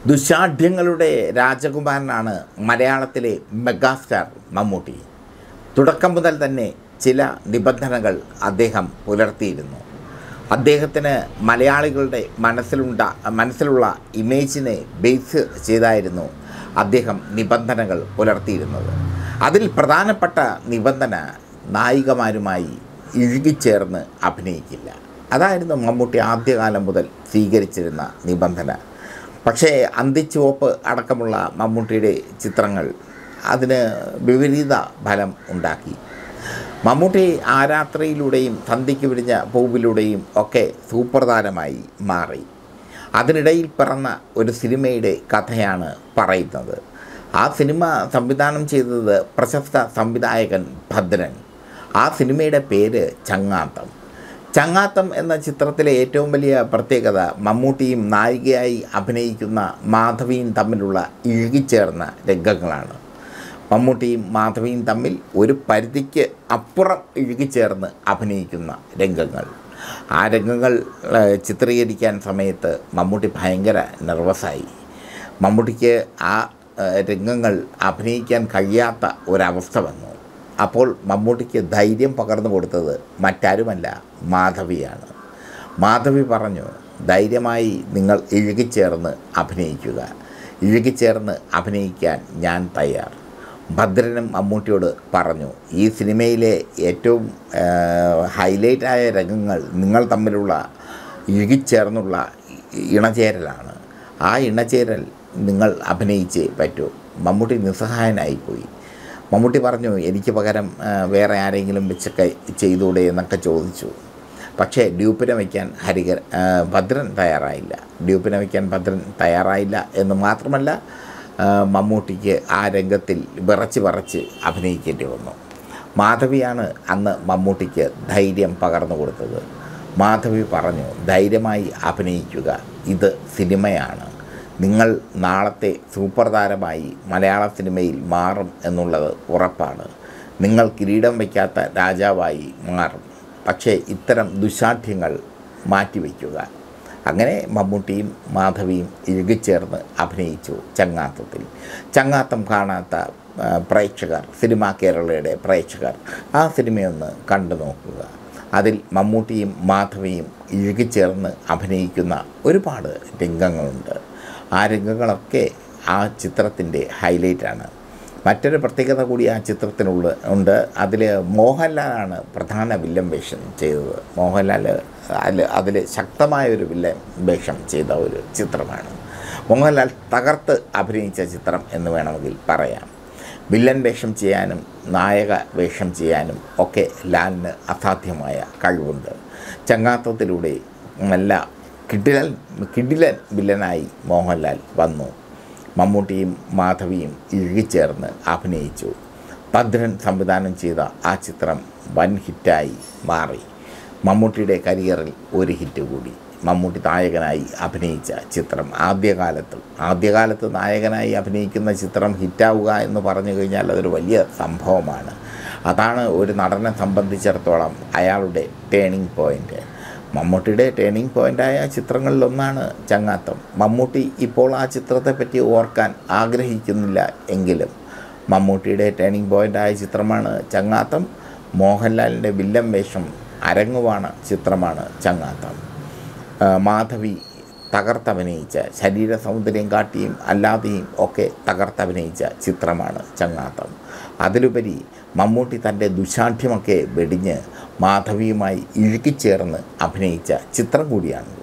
ദുശാഠ്യങ്ങളുടെ രാജകുമാരനാണ് മലയാളത്തിലെ മെഗാസ്റ്റാർ മമ്മൂട്ടി തുടക്കം മുതൽ തന്നെ ചില നിബന്ധനകൾ അദ്ദേഹം പുലർത്തിയിരുന്നു അദ്ദേഹത്തിന് മലയാളികളുടെ മനസ്സിലുണ്ട മനസ്സിലുള്ള ഇമേജിനെ ബേസ് ചെയ്തായിരുന്നു അദ്ദേഹം നിബന്ധനകൾ പുലർത്തിയിരുന്നത് അതിൽ പ്രധാനപ്പെട്ട നിബന്ധന നായികമാരുമായി ഇഴുകിച്ചേർന്ന് അഭിനയിക്കില്ല അതായിരുന്നു മമ്മൂട്ടി ആദ്യകാലം മുതൽ സ്വീകരിച്ചിരുന്ന നിബന്ധന പക്ഷേ അന്തിച്ചുവപ്പ് അടക്കമുള്ള മമ്മൂട്ടിയുടെ ചിത്രങ്ങൾ അതിന് വിപരീത ഫലം ഉണ്ടാക്കി മമ്മൂട്ടി ആരാത്രിയിലൂടെയും സന്ധിക്ക് വിരിഞ്ഞ പൂവിലൂടെയും ഒക്കെ സൂപ്പർ താരമായി മാറി അതിനിടയിൽ പിറന്ന ഒരു സിനിമയുടെ കഥയാണ് പറയുന്നത് ആ സിനിമ സംവിധാനം ചെയ്തത് പ്രശസ്ത സംവിധായകൻ ഭദ്രൻ ആ സിനിമയുടെ പേര് ചങ്ങാത്തം ചങ്ങാത്തം എന്ന ചിത്രത്തിലെ ഏറ്റവും വലിയ പ്രത്യേകത മമ്മൂട്ടിയും നായികയായി അഭിനയിക്കുന്ന മാധവിയും തമ്മിലുള്ള ഇഴുകിച്ചേർന്ന രംഗങ്ങളാണ് മമ്മൂട്ടിയും മാധവിയും തമ്മിൽ ഒരു പരിധിക്ക് അപ്പുറം ഇഴുകിച്ചേർന്ന് അഭിനയിക്കുന്ന രംഗങ്ങൾ ആ രംഗങ്ങൾ ഏഹ്, ചിത്രീകരിക്കാൻ സമയത്ത് മമ്മൂട്ടി ഭയങ്കര നെർവസായി മമ്മൂട്ടിക്ക് ആ ഏഹ്, രംഗങ്ങൾ അഭിനയിക്കാൻ കഴിയാത്ത ഒരവസ്ഥ വന്നു അപ്പോൾ മമ്മൂട്ടിക്ക് ധൈര്യം പകർന്നു കൊടുത്തത് മറ്റാരുമല്ല മാധവിയാണ് മാധവി പറഞ്ഞു ധൈര്യമായി നിങ്ങൾ ഇഴുകിച്ചേർന്ന് അഭിനയിക്കുക ഇഴുകിച്ചേർന്ന് അഭിനയിക്കാൻ ഞാൻ തയ്യാർ ഭദ്രനും മമ്മൂട്ടിയോട് പറഞ്ഞു ഈ സിനിമയിലെ ഏറ്റവും ഹൈലൈറ്റായ രംഗങ്ങൾ നിങ്ങൾ തമ്മിലുള്ള ഇഴുകിച്ചേർന്നുള്ള ഇണചേരലാണ് ആ ഇണചേരൽ നിങ്ങൾ അഭിനയിച്ചേ പറ്റൂ മമ്മൂട്ടി നിസ്സഹായനായിപ്പോയി മമ്മൂട്ടി പറഞ്ഞു എനിക്ക് പകരം ആ, വേറെ ആരെങ്കിലും വെച്ചൊക്കെ ചെയ്തൂടെ എന്നൊക്കെ ചോദിച്ചു പക്ഷേ ഡ്യൂപ്പിനെ വയ്ക്കാൻ ഹരികർ ആ, ഭദ്രൻ തയ്യാറായില്ല ഡ്യൂപ്പിനെ വയ്ക്കാൻ ഭദ്രൻ തയ്യാറായില്ല എന്ന് മാത്രമല്ല ആ, മമ്മൂട്ടിക്ക് ആ രംഗത്തിൽ വിറച്ച് വിറച്ച് അഭിനയിക്കേണ്ടി വന്നു മാധവിയാണ് അന്ന് മമ്മൂട്ടിക്ക് ധൈര്യം പകർന്നു കൊടുത്തത് മാധവി പറഞ്ഞു ധൈര്യമായി അഭിനയിക്കുക ഇത് സിനിമയാണ് നിങ്ങൾ നാളത്തെ സൂപ്പർ താരമായി മലയാള സിനിമയിൽ മാറും എന്നുള്ളത് ഉറപ്പാണ് നിങ്ങൾ കിരീടം വയ്ക്കാത്ത രാജാവായി മാറും പക്ഷേ ഇത്തരം ദുശാഠ്യങ്ങൾ മാറ്റിവെക്കുക അങ്ങനെ മമ്മൂട്ടിയും മാധവിയും ഇഴുകിച്ചേർന്ന് അഭിനയിച്ചു ചങ്ങാത്തത്തിൽ ചങ്ങാത്തം കാണാത്ത ആ, പ്രേക്ഷകർ സിനിമ കേരളയുടെ പ്രേക്ഷകർ ആ സിനിമയൊന്ന് കണ്ടു നോക്കുക അതിൽ മമ്മൂട്ടിയും മാധവിയും ഇഴുകിച്ചേർന്ന് അഭിനയിക്കുന്ന ഒരുപാട് രംഗങ്ങളുണ്ട് ആ രംഗങ്ങളൊക്കെ ആ ചിത്രത്തിൻ്റെ ഹൈലൈറ്റാണ് മറ്റൊരു പ്രത്യേകത കൂടി ആ ചിത്രത്തിനുള്ള ഉണ്ട് അതിൽ മോഹൻലാലാണ് പ്രധാന വില്ലൻ വേഷം ചെയ്തത് മോഹൻലാൽ അതിൽ അതിൽ ശക്തമായ ഒരു വില്ലൻ വേഷം ചെയ്ത ഒരു ചിത്രമാണ് മോഹൻലാൽ തകർത്ത് അഭിനയിച്ച ചിത്രം എന്ന് വേണമെങ്കിൽ പറയാം വില്ലൻ വേഷം ചെയ്യാനും നായക വേഷം ചെയ്യാനും ഒക്കെ ലാലിന് അസാധ്യമായ കഴിവുണ്ട് ചങ്ങാത്തത്തിലൂടെ നല്ല കിടിലൻ കിടിലൻ വില്ലനായി മോഹൻലാൽ വന്നു മമ്മൂട്ടിയും മാധവിയും ഇഴുകിച്ചേർന്ന് അഭിനയിച്ചു ഭദ്രൻ സംവിധാനം ചെയ്ത ആ ചിത്രം വൻ ഹിറ്റായി മാറി മമ്മൂട്ടിയുടെ കരിയറിൽ ഒരു ഹിറ്റ് കൂടി മമ്മൂട്ടി നായകനായി അഭിനയിച്ച ചിത്രം ആദ്യകാലത്ത് ആദ്യകാലത്ത് നായകനായി അഭിനയിക്കുന്ന ചിത്രം ഹിറ്റാവുക എന്ന് പറഞ്ഞു കഴിഞ്ഞാൽ അതൊരു വലിയ സംഭവമാണ് അതാണ് ഒരു നടനെ സംബന്ധിച്ചിടത്തോളം അയാളുടെ ടേണിംഗ് പോയിൻ്റ് മമ്മൂട്ടിയുടെ ടേണിംഗ് പോയിൻ്റായ ചിത്രങ്ങളിലൊന്നാണ് ചങ്ങാത്തം മമ്മൂട്ടി ഇപ്പോൾ ആ ചിത്രത്തെപ്പറ്റി ഓർക്കാൻ ആഗ്രഹിക്കുന്നില്ല എങ്കിലും മമ്മൂട്ടിയുടെ ടേണിംഗ് പോയിൻ്റായ ചിത്രമാണ് ചങ്ങാത്തം മോഹൻലാലിൻ്റെ വില്ലൻ വേഷം അരങ്ങുവാണ ചിത്രമാണ് ചങ്ങാത്തം ആ, മാധവി തകർത്തഭിനയിച്ച ശരീര സൗന്ദര്യം കാട്ടിയും അല്ലാതെയും ഒക്കെ തകർത്തഭിനയിച്ച ചിത്രമാണ് ചങ്ങാത്തം അതിലുപരി മമ്മൂട്ടി തൻ്റെ ദുശാഠ്യമൊക്കെ വെടിഞ്ഞ് മാധവിയുമായി ഇഴുകിച്ചേർന്ന് അഭിനയിച്ച ചിത്രം കൂടിയാണ്